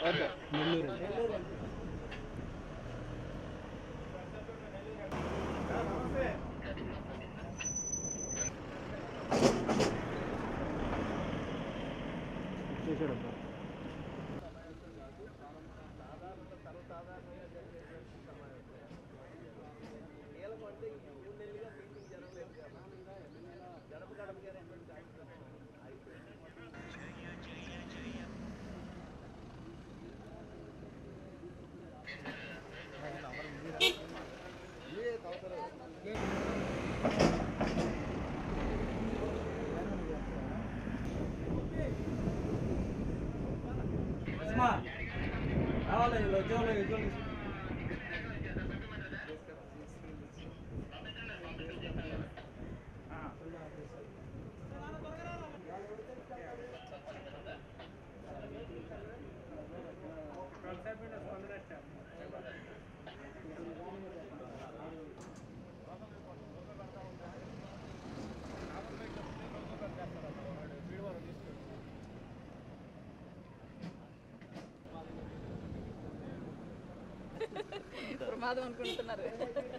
ప్రమాదం అనుకుంటున్నారు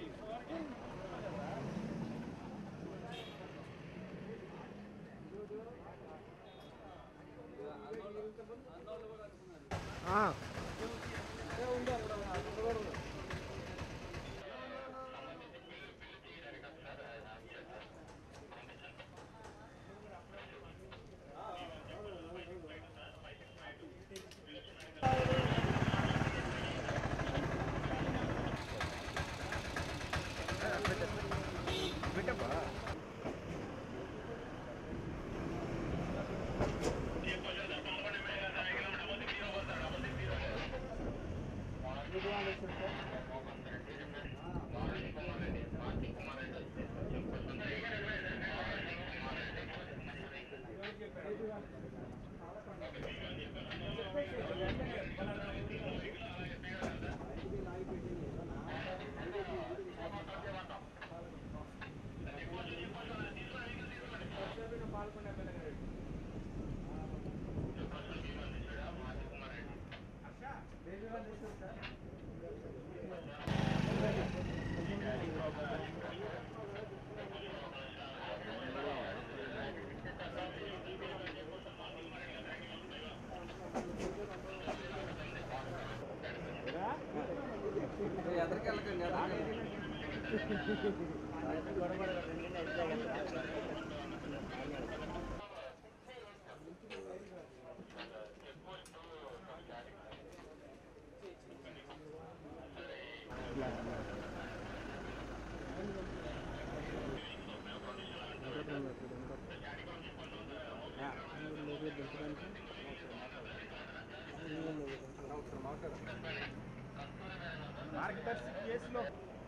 మార్గదర్శి కేసులో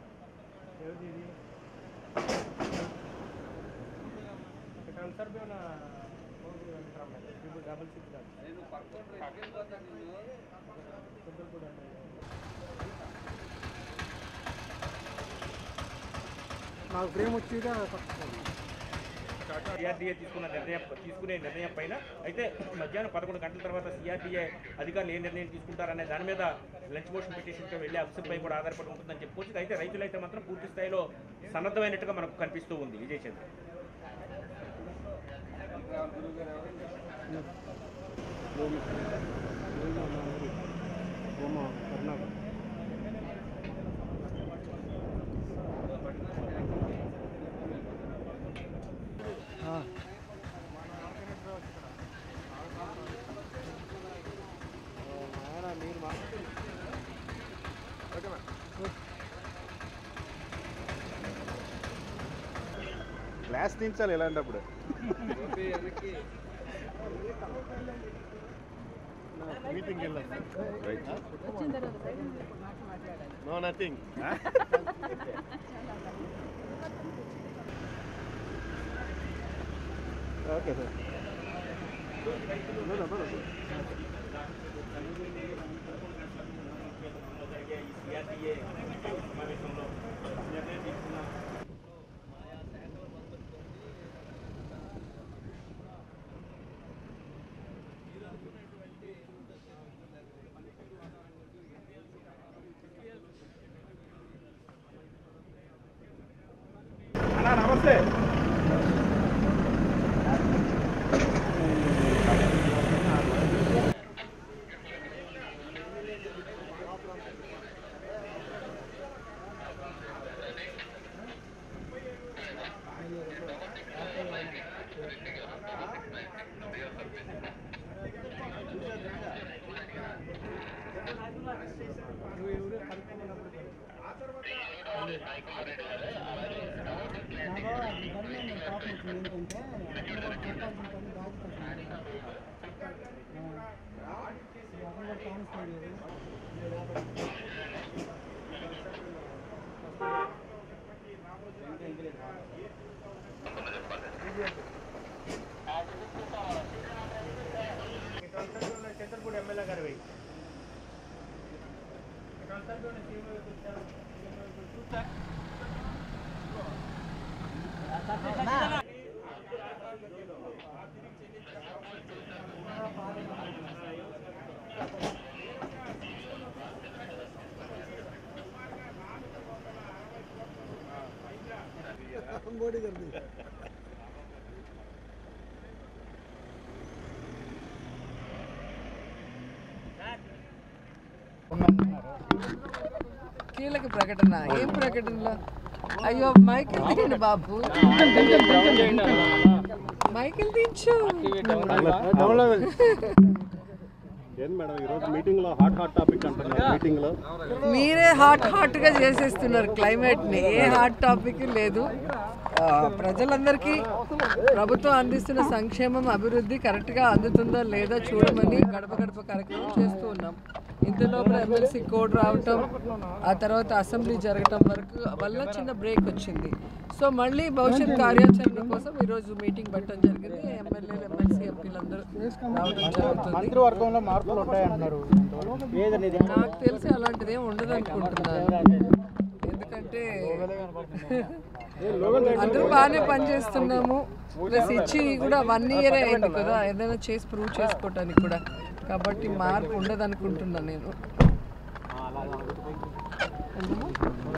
ట్రాన్స్ఫర్ पे ना డబుల్ సిక్స్ నేను నాకు ప్రేమ వచ్చేదా సిఆర్డీఏ తీసుకున్న నిర్ణయం తీసుకునే నిర్ణయం పైన అయితే మధ్యాహ్నం పదకొండు గంటల తర్వాత సిఆర్డీఏ అధికారులు ఏ నిర్ణయం తీసుకుంటారనే దాని మీద లంచ్ మోషన్ పిటిషన్కి వెళ్ళే అంశంపై కూడా ఆధారపడి ఉంటుందని చెప్పుకోవచ్చు అయితే రైతులైతే మాత్రం పూర్తి స్థాయిలో సన్నద్ధమైనట్టుగా మనకు కనిపిస్తూ ఉంది విజయ్ చంద్ర మీరు మా క్లాస్ దించాలి ఎలాంటప్పుడు మీటింగ్ వెళ్ళాం వచ్చిన తర్వాత సైడ్ నుంచి ఒక మాట మాట్లాడాలి no nothing okay sir CRDA సమావేశంలో నిర్ణయం తీసుకున్న చంద్రపూడి ఎమ్మెల్యే గారు వెయ్యి కీలక ప్రకటన ఏం ప్రకటనలో అయ్యో మైకిల్ తీయండి బాబు మైకిల్ దించు ఏంది మేడం ఈరోజు మీటింగ్ లో హాట్ హాట్ టాపిక్ అంటున్నారు మీటింగ్ లో మీరే హాట్ హాట్ గా చేసేస్తున్నారు క్లైమేట్ ని ఏ హాట్ టాపిక్ లేదు ఆ, ప్రజలందరికీ ప్రభుత్వం అందిస్తున్న సంక్షేమం అభివృద్ధి కరెక్ట్ గా అందుతుందా లేదా చూడమని గడప గడప కార్యక్రమం చేస్తూ ఉన్నాం ఇంత లోపల ఎమ్మెల్సీ కోడ్ రావటం ఆ తర్వాత అసెంబ్లీ జరగటం వరకు వల్ల చిన్న బ్రేక్ వచ్చింది సో మళ్ళీ భవిష్యత్ కార్యాచరణ కోసం ఈరోజు మీటింగ్ పెట్టడం జరిగింది ఎమ్మెల్యేలు ఎమ్మెల్సీ ఎంపీలందరూ రావడం జరుగుతుంది మంత్రివర్గంలో మార్పులు ఉంటాయంటున్నారు నాకు తెలిసి అలాంటిది ఏమి ఉండదు అనుకుంటున్నాను ఎందుకంటే అందరూ బాగానే పనిచేస్తున్నాము ప్లస్ ఇచ్చి కూడా వన్ ఇయర్ అయింది కదా ఏదైనా చేసి ప్రూవ్ చేసుకోవటానికి కూడా కాబట్టి మార్పు ఉండదు అనుకుంటున్నాను నేను